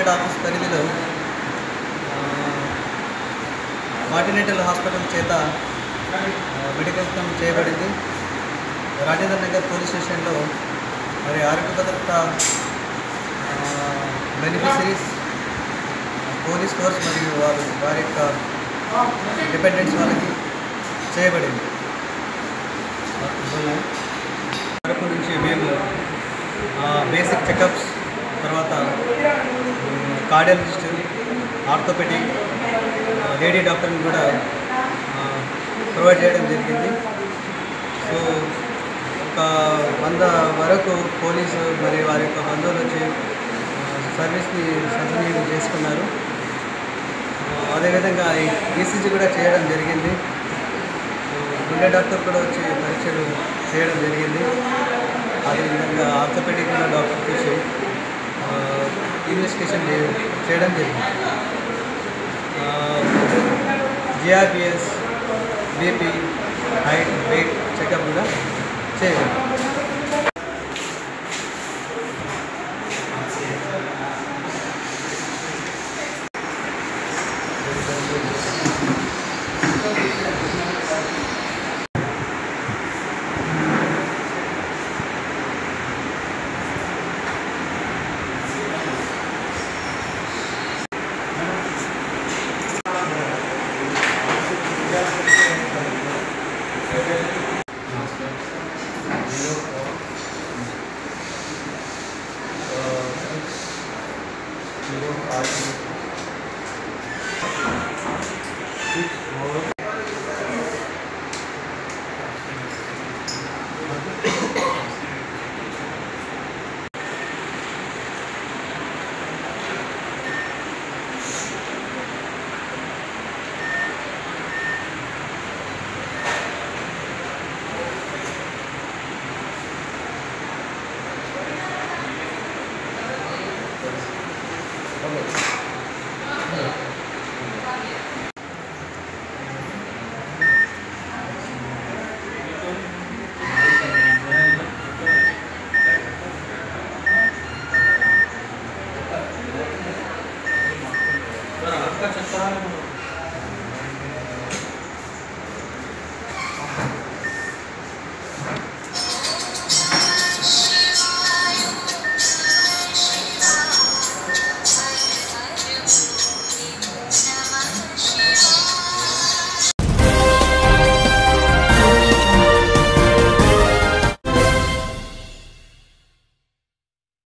registered office పరిధిలో మార్టినేటల్ hospital చేత ఆ, మెడికల్ క్యాంప్ చేయబడింది రాజేంద్ర నగర్ పోలీస్ స్టేషన్లో మరి ఆరోగ్య భద్రత బెనిఫిషరీస్ పోలీస్ ఫోర్స్ మరియు వారు వారి యొక్క డిపెండెంట్స్ వాళ్ళకి చేయబడింది తరపు నుంచి మేము బేసిక్ చెకప్స్ తర్వాత కార్డియాలజిస్ట్ ఆర్థోపెడిక్ లేడీ డాక్టర్ని కూడా ప్రొవైడ్ చేయడం జరిగింది సో ఒక వంద వరకు పోలీసు మరియు వారి యొక్క బంధువులు వచ్చి ఆ, సర్వీస్ని సద్వినియోగం చేసుకున్నారు ఆ, అదేవిధంగా ఈసీజీ కూడా చేయడం జరిగింది గుండె డాక్టర్ కూడా వచ్చి పరీక్షలు చేయడం జరిగింది అదేవిధంగా ఆర్థోపెడిక్ కూడా డాక్టర్ చూసి ఇన్వెస్టిగేషన్ చేయడం జరిగింది GRPS BP height weight checkup కూడా చేయడం జీరో ఫైవ్ సిక్స్ ఫోర్